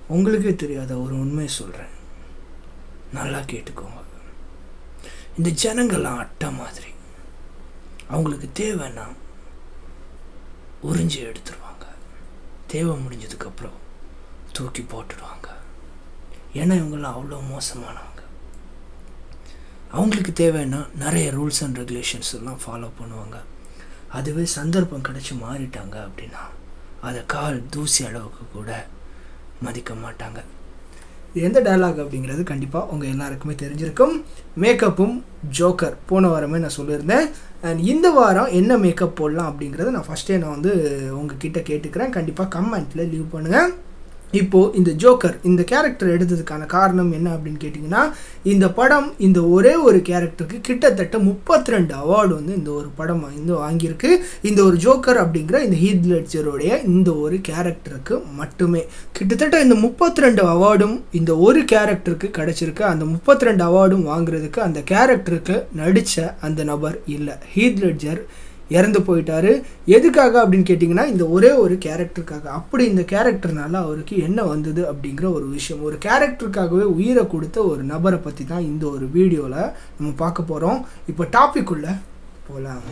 உங்களுக்கே தெரியாத ஒரு உண்மையை சொல்கிறேன் நல்லா கேட்டுக்கோங்க இந்த ஜனங்கள்லாம் அட்டை மாதிரி அவங்களுக்கு தேவைன்னா உறிஞ்சி எடுத்துருவாங்க தேவை முடிஞ்சதுக்கப்புறம் தூக்கி போட்டுடுவாங்க ஏன்னா இவங்கெல்லாம் அவ்வளோ மோசமானவங்க அவங்களுக்கு தேவைன்னா நிறைய ரூல்ஸ் அண்ட் ரெகுலேஷன்ஸ் எல்லாம் ஃபாலோ பண்ணுவாங்க அதுவே சந்தர்ப்பம் கிடச்சி மாறிட்டாங்க அப்படின்னா அதை கால் தூசி அளவுக்கு கூட மதிக்க மாட்டாங்க இது எந்த டயலாக் அப்படிங்கிறது கண்டிப்பாக உங்கள் எல்லாருக்குமே தெரிஞ்சிருக்கும் மேக்கப்பும் ஜோக்கர் போன வாரமே நான் சொல்லியிருந்தேன் அண்ட் இந்த வாரம் என்ன மேக்கப் போடலாம் அப்படிங்கிறத நான் ஃபஸ்ட்டே நான் வந்து உங்ககிட்ட கேட்டுக்கிறேன் கண்டிப்பாக கமெண்ட்டில் லீவ் பண்ணுங்கள் இப்போது இந்த ஜோக்கர் இந்த கேரக்டர் எடுத்ததுக்கான காரணம் என்ன அப்படின்னு கேட்டிங்கன்னா இந்த படம் இந்த ஒரே ஒரு கேரக்டருக்கு கிட்டத்தட்ட முப்பத்தி ரெண்டு அவார்டு வந்து இந்த ஒரு படம் வந்து வாங்கியிருக்கு இந்த ஒரு ஜோக்கர் அப்படிங்கிற இந்த ஹீத் லெட்ஜருடைய இந்த ஒரு கேரக்டருக்கு மட்டுமே கிட்டத்தட்ட இந்த முப்பத்தி ரெண்டு அவார்டும் இந்த ஒரு கேரக்டருக்கு கிடச்சிருக்கு அந்த முப்பத்தி ரெண்டு அவார்டும் வாங்குறதுக்கு அந்த கேரக்டருக்கு நடித்த அந்த நபர் இல்லை ஹீத் லெட்ஜர் இறந்து போயிட்டாரு எதுக்காக அப்படின்னு கேட்டிங்கன்னா இந்த ஒரே ஒரு கேரக்டருக்காக அப்படி இந்த கேரக்டர்னால அவருக்கு என்ன வந்தது அப்படிங்கிற ஒரு விஷயம் ஒரு கேரக்டருக்காகவே உயிரை கொடுத்த ஒரு நபரை பற்றி தான் இந்த ஒரு வீடியோவில் நம்ம பார்க்க போகிறோம் இப்போ டாபிக் உள்ள போகலாம்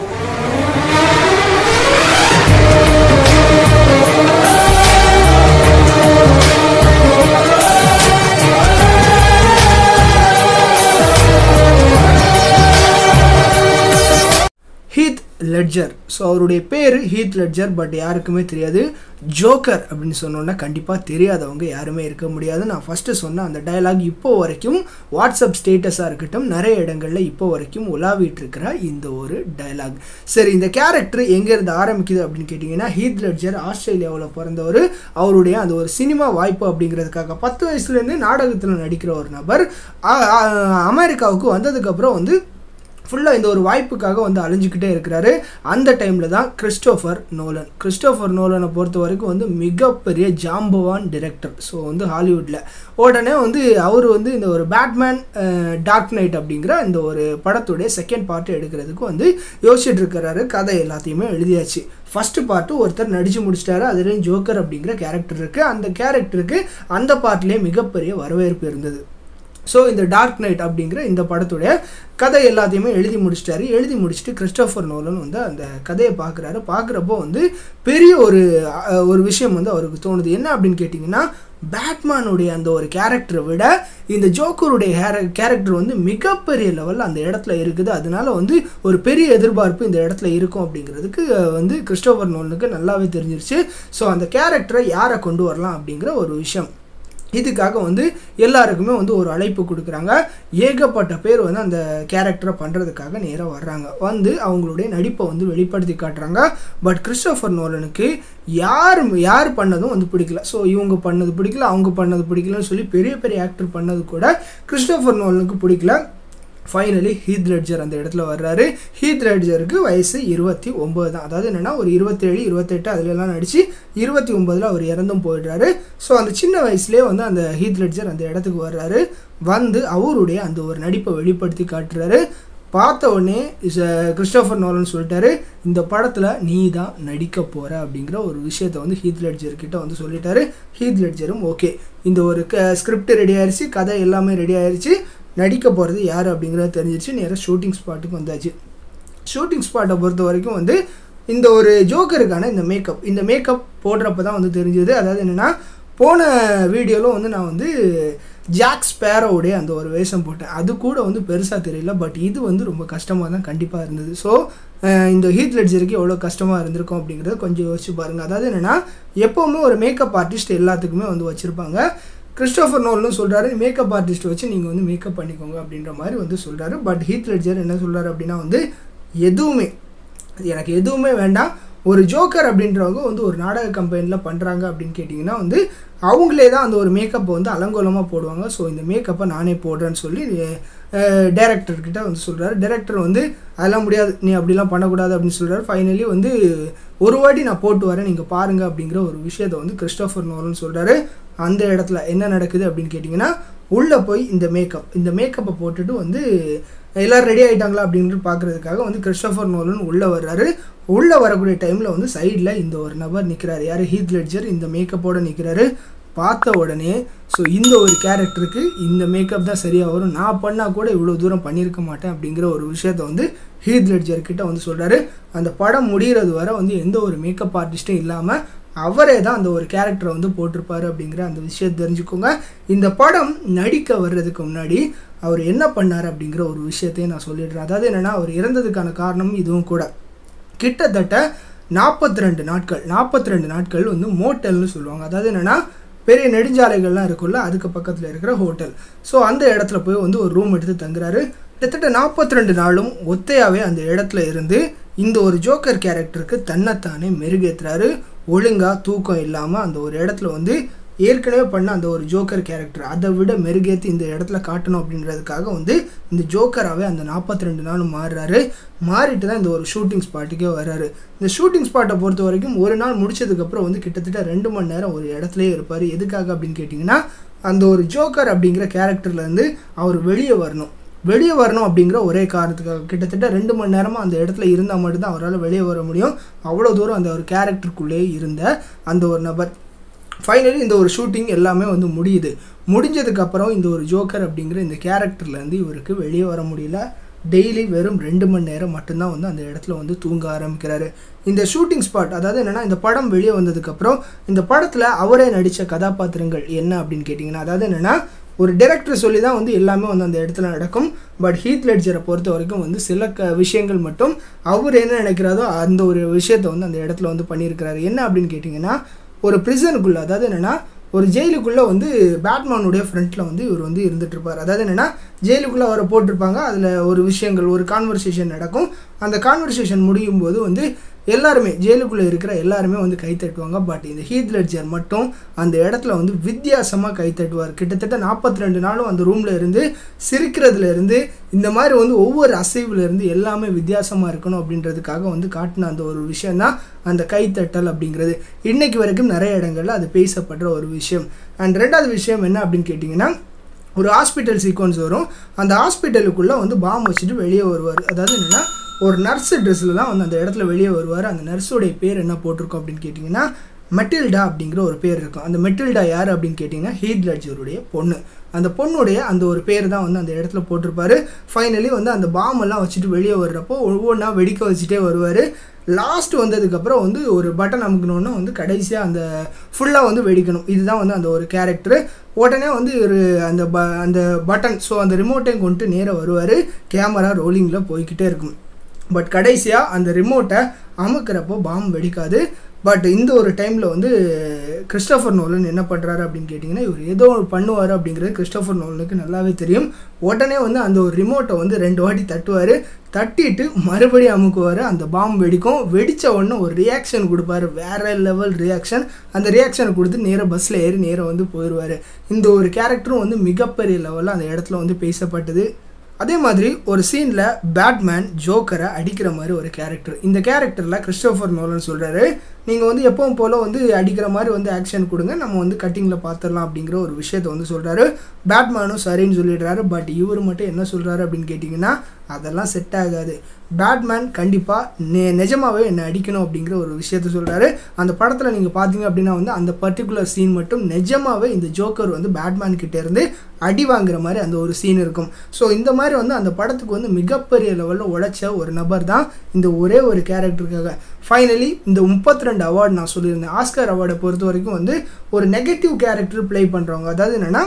ஹீத் லெட்ஜர் ஸோ அவருடைய பேர் ஹீத் லெட்ஜர் பட் யாருக்குமே தெரியாது ஜோக்கர் அப்படின்னு சொன்னோன்னா கண்டிப்பாக தெரியாதவங்க யாருமே இருக்க முடியாது நான் ஃபஸ்ட்டு சொன்ன அந்த டயலாக் இப்போ வரைக்கும் வாட்ஸ்அப் ஸ்டேட்டஸாக இருக்கட்டும் நிறைய இடங்களில் இப்போ வரைக்கும் உலாவிட்டு இருக்கிற இந்த ஒரு டயலாக் சரி இந்த கேரக்டர் எங்கேருந்து ஆரம்பிக்குது அப்படின்னு கேட்டிங்கன்னா ஹீத் லெட்ஜர் ஆஸ்திரேலியாவில் பிறந்தவர் அவருடைய அந்த ஒரு சினிமா வாய்ப்பு அப்படிங்கிறதுக்காக பத்து வயசுலேருந்து நாடகத்தில் நடிக்கிற ஒரு நபர் அமெரிக்காவுக்கு வந்ததுக்கப்புறம் வந்து ஃபுல்லாக இந்த ஒரு வாய்ப்புக்காக வந்து அழிஞ்சிக்கிட்டே இருக்கிறாரு அந்த டைமில் தான் கிறிஸ்டோஃபர் நோலன் கிறிஸ்டோஃபர் நோலனை பொறுத்த வரைக்கும் வந்து மிகப்பெரிய ஜாம்பவான் டிரெக்டர் ஸோ வந்து ஹாலிவுட்டில் உடனே வந்து அவர் வந்து இந்த ஒரு பேட்மேன் டார்க் நைட் அப்படிங்கிற இந்த ஒரு படத்துடைய செகண்ட் பார்ட்டு எடுக்கிறதுக்கு வந்து யோசிச்சுட்டு இருக்கிறாரு கதை எல்லாத்தையுமே எழுதியாச்சு ஃபஸ்ட்டு பார்ட்டு ஒருத்தர் நடித்து முடிச்சிட்டாரு அதுலேயும் ஜோக்கர் அப்படிங்கிற கேரக்டர் இருக்குது அந்த கேரக்டருக்கு அந்த பார்ட்லேயே மிகப்பெரிய வரவேற்பு இருந்தது ஸோ இந்த டார்க் நைட் அப்படிங்கிற இந்த படத்துடைய கதை எல்லாத்தையுமே எழுதி முடிச்சிட்டாரு எழுதி முடிச்சுட்டு கிறிஸ்டோஃபர் நோலன் வந்து அந்த கதையை பார்க்குறாரு பார்க்குறப்போ வந்து பெரிய ஒரு ஒரு விஷயம் வந்து அவருக்கு தோணுது என்ன அப்படின்னு கேட்டிங்கன்னா பேட்மேனுடைய அந்த ஒரு கேரக்டரை விட இந்த ஜோக்கருடைய ஹேர கேரக்டர் வந்து மிகப்பெரிய லெவலில் அந்த இடத்துல இருக்குது அதனால வந்து ஒரு பெரிய எதிர்பார்ப்பு இந்த இடத்துல இருக்கும் அப்படிங்கிறதுக்கு வந்து கிறிஸ்டோஃபர் நோலனுக்கு நல்லாவே தெரிஞ்சிருச்சு ஸோ அந்த கேரக்டரை யாரை கொண்டு வரலாம் அப்படிங்கிற ஒரு விஷயம் இதுக்காக வந்து எல்லாருக்குமே வந்து ஒரு அழைப்பு கொடுக்குறாங்க ஏகப்பட்ட பேர் வந்து அந்த கேரக்டரை பண்ணுறதுக்காக நேராக வர்றாங்க வந்து அவங்களுடைய நடிப்பை வந்து வெளிப்படுத்தி காட்டுறாங்க பட் கிறிஸ்டோஃபர் நோலனுக்கு யார் யார் பண்ணதும் வந்து பிடிக்கல ஸோ இவங்க பண்ணது பிடிக்கல அவங்க பண்ணது பிடிக்கலன்னு சொல்லி பெரிய பெரிய ஆக்டர் பண்ணது கூட கிறிஸ்டோஃபர் நோலனுக்கு பிடிக்கல ஃபைனலி ஹீத் லெட்ஜர் அந்த இடத்துல வர்றாரு ஹீத் லெட்ஜருக்கு வயசு இருபத்தி ஒம்பது தான் அதாவது என்னென்னா ஒரு இருபத்தேழு இருபத்தெட்டு அதுலலாம் நடித்து இருபத்தி ஒம்பதில் அவர் இறந்தும் போயிடுறாரு ஸோ அந்த சின்ன வயசுலேயே வந்து அந்த ஹீத் லெட்ஜர் அந்த இடத்துக்கு வர்றாரு வந்து அவருடைய அந்த ஒரு நடிப்பை வெளிப்படுத்தி காட்டுறாரு பார்த்த உடனே கிறிஸ்டோஃபர் நோலன் சொல்லிட்டாரு இந்த படத்தில் நீ தான் நடிக்க போகிற அப்படிங்கிற ஒரு விஷயத்த வந்து ஹீத் லெட்ஜர் கிட்ட வந்து சொல்லிட்டாரு ஹீத் லெட்ஜரும் ஓகே இந்த ஒரு க ஸ்கிரிப்ட் ரெடி ஆயிடுச்சு கதை எல்லாமே ரெடி ஆயிடுச்சு நடிக்க போகிறது யார் அப்படிங்கிறது தெரிஞ்சிச்சு நேராக ஷூட்டிங் ஸ்பாட்டுக்கு வந்தாச்சு ஷூட்டிங் ஸ்பாட்டை பொறுத்த வரைக்கும் வந்து இந்த ஒரு ஜோக்கருக்கான இந்த மேக்கப் இந்த மேக்கப் போடுறப்ப தான் வந்து தெரிஞ்சது அதாவது என்னென்னா போன வீடியோவில் வந்து நான் வந்து ஜாக் ஸ்பேரோவுடைய அந்த ஒரு வேஷம் போட்டேன் அது கூட வந்து பெருசாக தெரியல பட் இது வந்து ரொம்ப கஷ்டமாக தான் கண்டிப்பாக இருந்தது ஸோ இந்த ஹீத் லெட்ஜருக்கு எவ்வளோ கஷ்டமாக இருந்திருக்கும் அப்படிங்கிறத கொஞ்சம் யோசிச்சு பாருங்கள் அதாவது என்னென்னா எப்போவுமே ஒரு மேக்கப் ஆர்டிஸ்ட் எல்லாத்துக்குமே வந்து வச்சுருப்பாங்க கிறிஸ்டோஃபர் நோல்னு சொல்கிறாரு மேக்கப் ஆர்டிஸ்ட் வச்சு நீங்கள் வந்து மேக்கப் பண்ணிக்கோங்க அப்படின்ற மாதிரி வந்து சொல்கிறாரு பட் ஹீத் லெட்ஜர் என்ன சொல்கிறாரு அப்படின்னா வந்து எதுவுமே எனக்கு எதுவுமே வேண்டாம் ஒரு ஜோக்கர் அப்படின்றவங்க வந்து ஒரு நாடக கம்பெனியில் பண்ணுறாங்க அப்படின்னு கேட்டிங்கன்னா வந்து அவங்களே தான் அந்த ஒரு மேக்கப்பை வந்து அலங்கோலமாக போடுவாங்க ஸோ இந்த மேக்கப்பை நானே போடுறேன்னு சொல்லி டேரக்டர்கிட்ட வந்து சொல்கிறாரு டேரக்டர் வந்து அதெல்லாம் முடியாது நீ அப்படிலாம் பண்ணக்கூடாது அப்படின்னு சொல்கிறாரு ஃபைனலி வந்து ஒரு வாட்டி நான் போட்டு வரேன் நீங்கள் பாருங்கள் அப்படிங்கிற ஒரு விஷயத்தை வந்து கிறிஸ்டோஃபர் நோலன் சொல்கிறாரு அந்த இடத்துல என்ன நடக்குது அப்படின்னு கேட்டிங்கன்னா உள்ளே போய் இந்த மேக்கப் இந்த மேக்கப்பை போட்டுட்டு வந்து எல்லோரும் ரெடி ஆகிட்டாங்களா அப்படின்னு பார்க்குறதுக்காக வந்து கிறிஸ்டோஃபர் நோலன் உள்ளே வர்றாரு உள்ளே வரக்கூடிய டைமில் வந்து சைடில் இந்த ஒரு நபர் நிற்கிறாரு யார் ஹீத் லெட்ஜர் இந்த மேக்கப்போடு நிற்கிறாரு பார்த்த உடனே ஸோ இந்த ஒரு கேரக்டருக்கு இந்த மேக்கப் தான் சரியாக வரும் நான் பண்ணால் கூட இவ்வளோ தூரம் பண்ணியிருக்க மாட்டேன் அப்படிங்கிற ஒரு விஷயத்த வந்து ஹீத் லெட்ஜர் கிட்ட வந்து சொல்கிறாரு அந்த படம் முடிகிறது வரை வந்து எந்த ஒரு மேக்கப் ஆர்டிஸ்ட்டும் இல்லாமல் அவரே தான் அந்த ஒரு கேரக்டரை வந்து போட்டிருப்பாரு அப்படிங்கிற அந்த விஷயத்தை தெரிஞ்சுக்கோங்க இந்த படம் நடிக்க வர்றதுக்கு முன்னாடி அவர் என்ன பண்ணார் அப்படிங்கிற ஒரு விஷயத்தையும் நான் சொல்லிடுறேன் அதாவது என்னென்னா அவர் இறந்ததுக்கான காரணம் இதுவும் கூட கிட்டத்தட்ட நாற்பத்தி ரெண்டு நாட்கள் நாற்பத்தி ரெண்டு நாட்கள் வந்து மோட்டல்னு சொல்லுவாங்க அதாவது என்னென்னா பெரிய நெடுஞ்சாலைகள்லாம் இருக்குல்ல அதுக்கு பக்கத்தில் இருக்கிற ஹோட்டல் ஸோ அந்த இடத்துல போய் வந்து ஒரு ரூம் எடுத்து தங்குறாரு கிட்டத்தட்ட நாற்பத்தி ரெண்டு நாளும் ஒத்தையாகவே அந்த இடத்துல இருந்து இந்த ஒரு ஜோக்கர் கேரக்டருக்கு தன்னைத்தானே மெருகேற்றுறாரு ஒழுங்காக தூக்கம் இல்லாமல் அந்த ஒரு இடத்துல வந்து ஏற்கனவே பண்ண அந்த ஒரு ஜோக்கர் கேரக்டர் அதை விட மெருகேற்றி இந்த இடத்துல காட்டணும் அப்படின்றதுக்காக வந்து இந்த ஜோக்கராகவே அந்த நாற்பத்தி ரெண்டு நாளும் மாறுறாரு மாறிட்டு தான் இந்த ஒரு ஷூட்டிங் ஸ்பாட்டுக்கே வர்றாரு இந்த ஷூட்டிங் ஸ்பாட்டை பொறுத்த வரைக்கும் ஒரு நாள் முடிச்சதுக்கப்புறம் வந்து கிட்டத்தட்ட ரெண்டு மணி நேரம் ஒரு இடத்துலயே இருப்பார் எதுக்காக அப்படின்னு கேட்டிங்கன்னா அந்த ஒரு ஜோக்கர் அப்படிங்கிற கேரக்டர்லேருந்து அவர் வெளியே வரணும் வெளியே வரணும் அப்படிங்கிற ஒரே காரணத்துக்காக கிட்டத்தட்ட ரெண்டு மணி நேரமாக அந்த இடத்துல இருந்தால் மட்டும்தான் அவரால் வெளியே வர முடியும் அவ்வளோ தூரம் அந்த ஒரு கேரக்டருக்குள்ளேயே இருந்த அந்த ஒரு நபர் ஃபைனலி இந்த ஒரு ஷூட்டிங் எல்லாமே வந்து முடியுது முடிஞ்சதுக்கப்புறம் இந்த ஒரு ஜோக்கர் அப்படிங்கிற இந்த கேரக்டர்லேருந்து இவருக்கு வெளியே வர முடியல டெய்லி வெறும் ரெண்டு மணி நேரம் மட்டும்தான் வந்து அந்த இடத்துல வந்து தூங்க ஆரம்பிக்கிறாரு இந்த ஷூட்டிங் ஸ்பாட் அதாவது என்னென்னா இந்த படம் வெளியே வந்ததுக்கப்புறம் இந்த படத்தில் அவரே நடித்த கதாபாத்திரங்கள் என்ன அப்படின்னு கேட்டிங்கன்னா அதாவது என்னென்னா ஒரு டேரக்டர் சொல்லி தான் வந்து எல்லாமே வந்து அந்த இடத்துல நடக்கும் பட் ஹீத் லெட்ஜரை பொறுத்த வரைக்கும் வந்து சில க விஷயங்கள் மட்டும் அவர் என்ன நினைக்கிறாரோ அந்த ஒரு விஷயத்தை வந்து அந்த இடத்துல வந்து பண்ணியிருக்கிறாரு என்ன அப்படின்னு கேட்டிங்கன்னா ஒரு ப்ரிசனுக்குள்ளே அதாவது என்னென்னா ஒரு ஜெயிலுக்குள்ளே வந்து பேட்மேனுடைய ஃப்ரண்ட்டில் வந்து இவர் வந்து இருந்துட்டு இருப்பார் அதாவது என்னென்னா ஜெயிலுக்குள்ளே அவரை போட்டிருப்பாங்க அதில் ஒரு விஷயங்கள் ஒரு கான்வர்சேஷன் நடக்கும் அந்த கான்வர்சேஷன் முடியும் போது வந்து எல்லாருமே ஜெயிலுக்குள்ளே இருக்கிற எல்லாருமே வந்து கை தட்டுவாங்க பட் இந்த ஹீத் லெட்ஜர் மட்டும் அந்த இடத்துல வந்து வித்தியாசமாக கை தட்டுவார் கிட்டத்தட்ட நாற்பத்தி ரெண்டு நாளும் அந்த ரூமில் இருந்து சிரிக்கிறதுல இருந்து இந்த மாதிரி வந்து ஒவ்வொரு அசைவுல இருந்து எல்லாமே வித்தியாசமாக இருக்கணும் அப்படின்றதுக்காக வந்து காட்டின அந்த ஒரு விஷயம் தான் அந்த கைத்தட்டல் அப்படிங்கிறது இன்னைக்கு வரைக்கும் நிறைய இடங்கள்ல அது பேசப்படுற ஒரு விஷயம் அண்ட் ரெண்டாவது விஷயம் என்ன அப்படின்னு கேட்டிங்கன்னா ஒரு ஹாஸ்பிட்டல் சீக்வன்ஸ் வரும் அந்த ஹாஸ்பிட்டலுக்குள்ளே வந்து பாம் வச்சுட்டு வெளியே வருவார் அதாவது என்னென்னா ஒரு நர்ஸ் ட்ரெஸ்ஸில் தான் வந்து அந்த இடத்துல வெளியே வருவார் அந்த நர்ஸோடைய பேர் என்ன போட்டிருக்கோம் அப்படின்னு கேட்டிங்கன்னா மெட்டில்டா அப்படிங்கிற ஒரு பேர் இருக்கும் அந்த மெட்டில்டா யார் அப்படின்னு கேட்டிங்கன்னா ஹீத் லட்ஜருடைய பொண்ணு அந்த பொண்ணுடைய அந்த ஒரு பேர் தான் வந்து அந்த இடத்துல போட்டிருப்பாரு ஃபைனலி வந்து அந்த பாம் எல்லாம் வச்சுட்டு வெளியே வர்றப்போ ஒவ்வொன்றா வெடிக்க வச்சுட்டே வருவார் லாஸ்ட் வந்ததுக்கப்புறம் வந்து ஒரு பட்டன் அமுக்கணுன்னா வந்து கடைசியாக அந்த ஃபுல்லாக வந்து வெடிக்கணும் இதுதான் வந்து அந்த ஒரு கேரக்டரு உடனே வந்து ஒரு அந்த ப அந்த பட்டன் ஸோ அந்த ரிமோட்டையும் கொண்டு நேராக வருவார் கேமரா ரோலிங்கில் போய்கிட்டே இருக்கும் பட் கடைசியாக அந்த ரிமோட்டை அமுக்கிறப்போ பாம் வெடிக்காது பட் இந்த ஒரு டைமில் வந்து கிறிஸ்டோஃபர் நோலன் என்ன பண்ணுறாரு அப்படின்னு கேட்டிங்கன்னா இவர் ஏதோ ஒன்று பண்ணுவார் அப்படிங்கிறது கிறிஸ்டோஃபர் நோலனுக்கு நல்லாவே தெரியும் உடனே வந்து அந்த ஒரு ரிமோட்டை வந்து ரெண்டு வாட்டி தட்டுவார் தட்டிட்டு மறுபடியும் அமுக்குவார் அந்த பாம்பு வெடிக்கும் வெடித்த உடனே ஒரு ரியாக்ஷன் கொடுப்பாரு வேற லெவல் ரியாக்ஷன் அந்த ரியாக்ஷனை கொடுத்து நேராக பஸ்ஸில் ஏறி நேராக வந்து போயிடுவார் இந்த ஒரு கேரக்டரும் வந்து மிகப்பெரிய லெவலில் அந்த இடத்துல வந்து பேசப்பட்டது அதே மாதிரி ஒரு சீனில் பேட்மேன் ஜோக்கரை அடிக்கிற மாதிரி ஒரு கேரக்டர் இந்த கேரக்டரில் கிறிஸ்டோஃபர் நோலன் சொல்கிறாரு நீங்கள் வந்து எப்பவும் போல் வந்து அடிக்கிற மாதிரி வந்து ஆக்ஷன் கொடுங்க நம்ம வந்து கட்டிங்கில் பார்த்துடலாம் அப்படிங்கிற ஒரு விஷயத்த வந்து சொல்கிறாரு பேட்மேனும் சரின்னு சொல்லிடுறாரு பட் இவர் மட்டும் என்ன சொல்கிறாரு அப்படின்னு கேட்டிங்கன்னா அதெல்லாம் செட் ஆகாது பேட்மேன் கண்டிப்பாக நெ நிஜமாகவே என்னை அடிக்கணும் அப்படிங்கிற ஒரு விஷயத்த சொல்கிறாரு அந்த படத்தில் நீங்கள் பார்த்தீங்க அப்படின்னா வந்து அந்த பர்டிகுலர் சீன் மட்டும் நிஜமாகவே இந்த ஜோக்கர் வந்து பேட்மேன் கிட்டே இருந்து அடி வாங்குற மாதிரி அந்த ஒரு சீன் இருக்கும் ஸோ இந்த மாதிரி வந்து அந்த படத்துக்கு வந்து மிகப்பெரிய லெவலில் உழைச்ச ஒரு நபர் தான் இந்த ஒரே ஒரு கேரக்டருக்காக ஃபைனலி இந்த முப்பத்தி ரெண்டு அவார்டு நான் சொல்லியிருந்தேன் ஆஸ்கர் அவார்டை பொறுத்த வரைக்கும் வந்து ஒரு நெகட்டிவ் கேரக்டர் ப்ளே பண்ணுறவங்க அதாவது என்னென்னா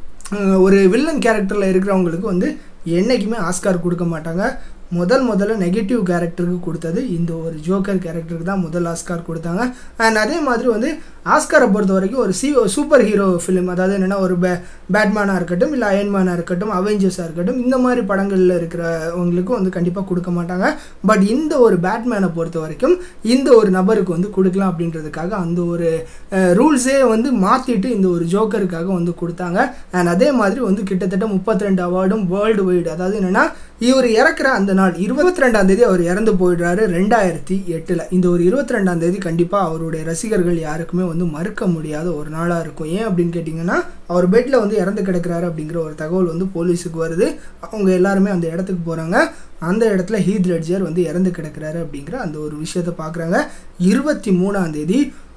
ஒரு வில்லன் கேரக்டரில் இருக்கிறவங்களுக்கு வந்து என்றைக்குமே ஆஸ்கார் கொடுக்க மாட்டாங்க முதல் முதல்ல நெகட்டிவ் கேரக்டருக்கு கொடுத்தது இந்த ஒரு ஜோக்கர் கேரக்டருக்கு தான் முதல் ஆஸ்கார் கொடுத்தாங்க அண்ட் அதே மாதிரி வந்து ஆஸ்காரை பொறுத்த வரைக்கும் ஒரு சி சூப்பர் ஹீரோ ஃபிலிம் அதாவது என்னென்னா ஒரு பே பேட்மேனாக இருக்கட்டும் இல்லை அயன்மேனாக இருக்கட்டும் அவெஞ்சர்ஸாக இருக்கட்டும் இந்த மாதிரி படங்களில் இருக்கிறவங்களுக்கு வந்து கண்டிப்பாக கொடுக்க மாட்டாங்க பட் இந்த ஒரு பேட்மேனை பொறுத்த வரைக்கும் இந்த ஒரு நபருக்கு வந்து கொடுக்கலாம் அப்படின்றதுக்காக அந்த ஒரு ரூல்ஸே வந்து மாற்றிட்டு இந்த ஒரு ஜோக்கருக்காக வந்து கொடுத்தாங்க அண்ட் அதே மாதிரி வந்து கிட்டத்தட்ட முப்பத்தி ரெண்டு அவார்டும் வேர்ல்டு வைடு அதாவது என்னென்னா இவர் இறக்குற அந்த நாள் இருபத்தி ரெண்டாம் தேதி அவர் இறந்து போயிடுறாரு ரெண்டாயிரத்தி எட்டில் இந்த ஒரு இருபத்தி ரெண்டாம் தேதி கண்டிப்பாக அவருடைய ரசிகர்கள் யாருக்குமே வந்து மறுக்க முடியாத ஒரு நாளாக இருக்கும் ஏன் அப்படின்னு கேட்டிங்கன்னா அவர் பெட்டில் வந்து இறந்து கிடக்கிறாரு அப்படிங்கிற ஒரு தகவல் வந்து போலீஸுக்கு வருது அவங்க எல்லாருமே அந்த இடத்துக்கு போகிறாங்க அந்த இடத்துல ஹீத் லெட்ஜர் வந்து இறந்து கிடக்கிறாரு அப்படிங்கிற அந்த ஒரு விஷயத்த பார்க்குறாங்க இருபத்தி மூணாம் தேதி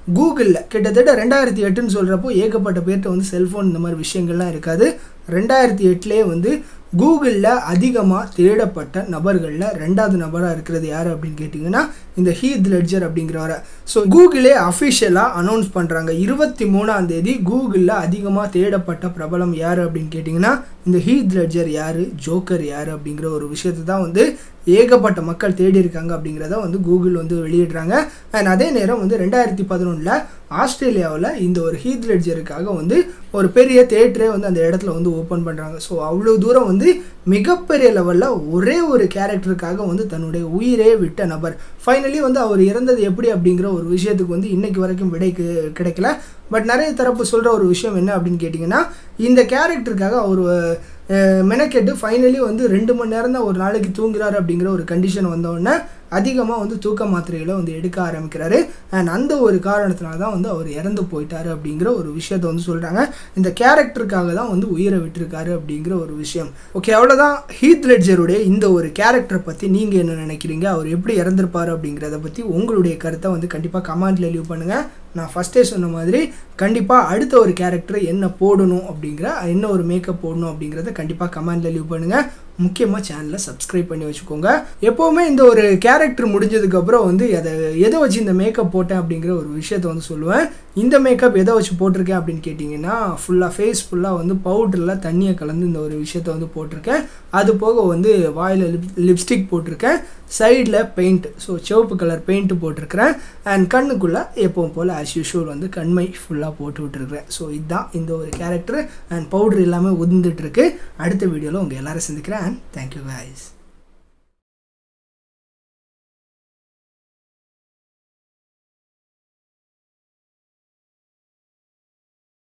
கூகுளில் கிட்டத்தட்ட ரெண்டாயிரத்தி எட்டுன்னு சொல்கிறப்போ ஏகப்பட்ட பேர்கிட்ட வந்து செல்ஃபோன் இந்த மாதிரி விஷயங்கள்லாம் இருக்காது ரெண்டாயிரத்தி எட்டுலேயே வந்து கூகுளில் அதிகமாக தேடப்பட்ட நபர்களில் ரெண்டாவது நபராக இருக்கிறது யார் அப்படின்னு கேட்டிங்கன்னா இந்த ஹீத் லெட்ஜர் அப்படிங்கிறவரை ஸோ கூகுளே அஃபிஷியலாக அனௌன்ஸ் பண்ணுறாங்க இருபத்தி மூணாம் தேதி கூகுளில் அதிகமாக தேடப்பட்ட பிரபலம் யார் அப்படின்னு கேட்டிங்கன்னா இந்த ஹீத் லெட்ஜர் யார் ஜோக்கர் யார் அப்படிங்கிற ஒரு விஷயத்தை தான் வந்து ஏகப்பட்ட மக்கள் தேடி இருக்காங்க அப்படிங்கிறத வந்து கூகுள் வந்து வெளியிடுறாங்க அண்ட் அதே நேரம் வந்து ரெண்டாயிரத்தி பதினொன்றில் ஆஸ்திரேலியாவில் இந்த ஒரு ஹீத் லெட்ஜருக்காக வந்து ஒரு பெரிய தேட்டரே வந்து அந்த இடத்துல வந்து ஓப்பன் பண்ணுறாங்க ஸோ அவ்வளோ தூரம் வந்து மிகப்பெரிய லெவலில் ஒரே ஒரு கேரக்டருக்காக வந்து தன்னுடைய உயிரே விட்ட நபர் ஃபைனலி வந்து அவர் இறந்தது எப்படி அப்படிங்கிற ஒரு விஷயத்துக்கு வந்து இன்னைக்கு வரைக்கும் விடைக்கு கிடைக்கல பட் நிறைய தரப்பு சொல்கிற ஒரு விஷயம் என்ன அப்படின்னு கேட்டிங்கன்னா இந்த கேரக்டருக்காக அவர் மெனக்கெட்டு ஃபைனலி வந்து ரெண்டு மணி நேரம் தான் ஒரு நாளைக்கு தூங்குறாரு அப்படிங்கிற ஒரு கண்டிஷன் வந்தோடனே அதிகமாக வந்து தூக்க மாத்திரைகளை வந்து எடுக்க ஆரம்பிக்கிறாரு அண்ட் அந்த ஒரு காரணத்தினால தான் வந்து அவர் இறந்து போயிட்டாரு அப்படிங்கிற ஒரு விஷயத்த வந்து சொல்கிறாங்க இந்த கேரக்டருக்காக தான் வந்து உயிரை விட்டுருக்காரு அப்படிங்கிற ஒரு விஷயம் ஓகே அவ்வளோதான் ஹீத் லெட்ஜருடைய இந்த ஒரு கேரக்டரை பற்றி நீங்கள் என்ன நினைக்கிறீங்க அவர் எப்படி இறந்துருப்பாரு அப்படிங்கிறத பற்றி உங்களுடைய கருத்தை வந்து கண்டிப்பாக கமெண்ட்டில் லீவ் பண்ணுங்கள் நான் ஃபஸ்ட்டே சொன்ன மாதிரி கண்டிப்பாக அடுத்த ஒரு கேரக்டர் என்ன போடணும் அப்படிங்கிற என்ன ஒரு மேக்கப் போடணும் அப்படிங்கிறத கண்டிப்பாக கமெண்ட்டில் லீவ் பண்ணுங்கள் முக்கியமாக சேனலை சப்ஸ்கிரைப் பண்ணி வச்சுக்கோங்க எப்போவுமே இந்த ஒரு கேரக்டர் முடிஞ்சதுக்கப்புறம் வந்து அதை எதை வச்சு இந்த மேக்கப் போட்டேன் அப்படிங்கிற ஒரு விஷயத்த வந்து சொல்லுவேன் இந்த மேக்கப் எதை வச்சு போட்டிருக்கேன் அப்படின்னு கேட்டிங்கன்னா ஃபுல்லாக ஃபேஸ் ஃபுல்லாக வந்து பவுடரில் தண்ணியை கலந்து இந்த ஒரு விஷயத்த வந்து போட்டிருக்கேன் அது போக வந்து வாயில் லிப் லிப்ஸ்டிக் போட்டிருக்கேன் சைடில் பெயிண்ட் ஸோ சிவப்பு கலர் பெயிண்ட் போட்டிருக்கிறேன் அண்ட் கண்ணுக்குள்ளே எப்பவும் போல் ஆஸ் யூஷுவல் வந்து கண்மை ஃபுல்லாக போட்டு விட்டுருக்கிறேன் ஸோ இதுதான் இந்த ஒரு கேரக்டர் அண்ட் பவுடர் எல்லாமே உதிர்ந்துட்டுருக்கு அடுத்த வீடியோவில் உங்கள் எல்லாரும் சந்திக்கிறேன் அண்ட் தேங்க்யூ guys